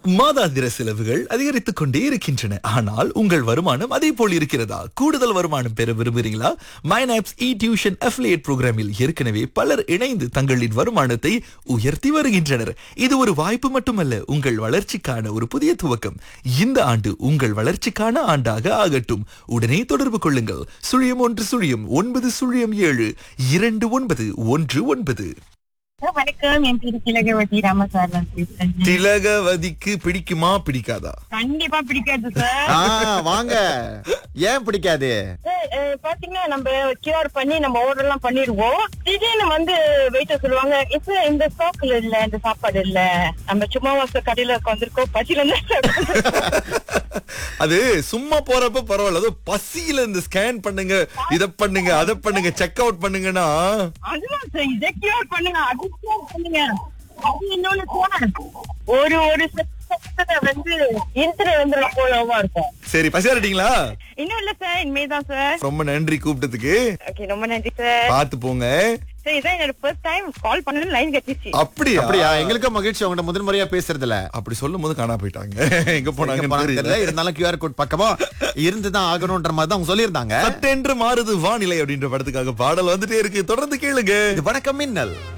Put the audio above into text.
மாதாந்திர செலவுகள் அதிகரித்துக் கொண்டே இருக்கின்றன ஆனால் உங்கள் வருமானம் அதே போல் இருக்கிறதா கூடுதல் வருமானம் பெற விரும்புகிறீங்களா மைனாப்ஸ் இ டியூஷன் அஃபிலியேட் புரோகிராமில் ஏற்கனவே பலர் இணைந்து தங்களின் வருமானத்தை உயர்த்தி வருகின்றனர் இது ஒரு வாய்ப்பு மட்டுமல்ல உங்கள் வளர்ச்சிக்கான ஒரு புதிய துவக்கம் இந்த ஆண்டு உங்கள் வளர்ச்சிக்கான ஆண்டாக ஆகட்டும் உடனே தொடர்பு கொள்ளுங்கள் சுழியம் ஒன்று சுழியம் ஒன்பது சுழியம் ஏழு இரண்டு ஒன்பது ஒன்று ஒன்பது வணக்கம் என் பேரு திலகவதி ராமசாரன் பேசுறேன் திலகவதிக்கு பிடிக்குமா பிடிக்காதா கண்டிப்பா பிடிக்காது சார் ஆ, வாங்க ஏன் பிடிக்காது சார், அஹ், பாத்தீங்கன்னா நம்ம கியூஆர் பண்ணி நம்ம ஆர்டர் எல்லாம் பண்ணிருவோம் திடீர்னு வந்து வெயிட்டர் சொல்லுவாங்க இப்ப இந்த ஸ்டாக்ல இல்ல இந்த சாப்பாடு இல்ல நம்ம சும்மா வாச கடையில உட்காந்துருக்கோம் பசியில இருந்து அது சும்மா போறப்ப பரவாயில்ல அதோ பசியில இந்த ஸ்கேன் பண்ணுங்க இத பண்ணுங்க அத பண்ணுங்க செக் அவுட் பண்ணுங்கன்னா அதுதான் சார் இதை கியூஆர் பண்ணுங்க அது QR பண்ணுங்க அது இன்னொன்னு சார் ஒரு ஒரு செக்ஷன்ல வந்து இன்டர் வந்து போலவா இருக்கும் சரி பசியாரிட்டீங்களா இன்னும் இல்ல சார் இனிமேதான் சார் ரொம்ப நன்றி கூப்பிட்டதுக்கு ஓகே ரொம்ப நன்றி சார் பார்த்து போங்க சார் இதான் என்னோட ஃபர்ஸ்ட் டைம் கால் பண்ணது லைன் கட்டிச்சு அப்படியா அப்படியா எங்களுக்கு மகிழ்ச்சி உங்கள்ட்ட முதல் முறையா பேசுறதுல அப்படி சொல்லும் போது காணா போயிட்டாங்க எங்க எங்க போனாங்கன்னு போனாங்கன்னு தெரியல தெரியல இருந்தாலும் கியூஆர் கோட் பக்கமா இருந்துதான் ஆகணும்ன்ற மாதிரி தான் அவங்க சொல்லியிருந்தாங்க சட்டென்று மாறுது வானிலை அப்படின்ற படத்துக்காக பாடல் வந்துட்டே இருக்கு தொடர்ந்து கேளுங்க இது வணக்கம் மின்னல்